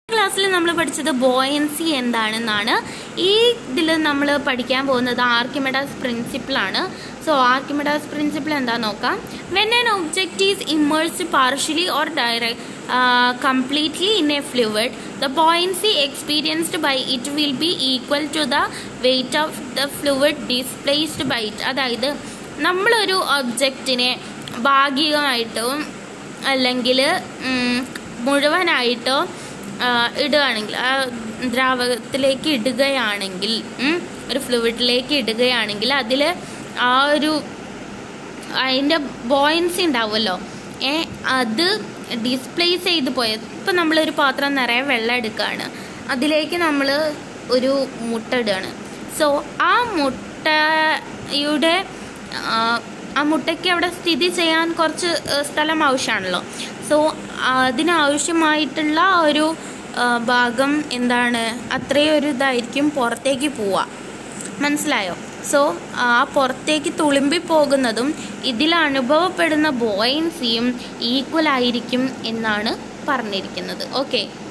ക്ലാസ്സിൽ നമ്മൾ പഠിച്ചത് ബോയൻസി എന്താണെന്നാണ് ഈ ഇതിൽ നമ്മൾ പഠിക്കാൻ പോകുന്നത് ആർക്കിമെഡാസ് പ്രിൻസിപ്പിളാണ് സോ ആർക്കിമെഡാസ് പ്രിൻസിപ്പിൾ എന്താ നോക്കാം when an object is immersed partially or direct completely in a fluid the buoyancy experienced by it will be equal to the weight of the fluid displaced by it അതായത് നമ്മളൊരു ഒബ്ജക്റ്റിനെ ഭാഗികമായിട്ടോ അല്ലെങ്കിൽ മുഴുവനായിട്ടോ ആ, ഇടുകയാണെങ്കിൽ ആ ദ്രാവകത്തിലേക്ക് ഇടുകയാണെങ്കിൽ ഉം, ഒരു ഫ്ലൂയിഡിലേക്ക് ഇടുകയാണെങ്കിൽ അതിൽ ആ ഒരു അതിൻ്റെ ബോയൻസി ഉണ്ടാവുമല്ലോ ഏ അത് ഡിസ്പ്ലേസ് ചെയ്ത് പോയ ഇപ്പം നമ്മളൊരു പാത്രം നിറയെ വെള്ളം എടുക്കുകയാണ് അതിലേക്ക് നമ്മൾ ഒരു മുട്ട ഇടുകയാണ് സോ ആ മുട്ടയുടെ ആ, ആ മുട്ടയ്ക്ക് അവിടെ സ്ഥിതി ചെയ്യാൻ കുറച്ച് ഏഹ്, സ്ഥലം ആവശ്യമാണല്ലോ സോ അതിനാവശ്യമായിട്ടുള്ള ആ ഒരു ആ, ഭാഗം എന്താണ് അത്രയും ഒരു ഇതായിരിക്കും പുറത്തേക്ക് പോവുക മനസ്സിലായോ സോ ആ പുറത്തേക്ക് തുളുമ്പി പോകുന്നതും ഇതിൽ അനുഭവപ്പെടുന്ന ബോയൻസിയും ഈക്വൽ ആയിരിക്കും എന്നാണ് പറഞ്ഞിരിക്കുന്നത് ഓക്കെ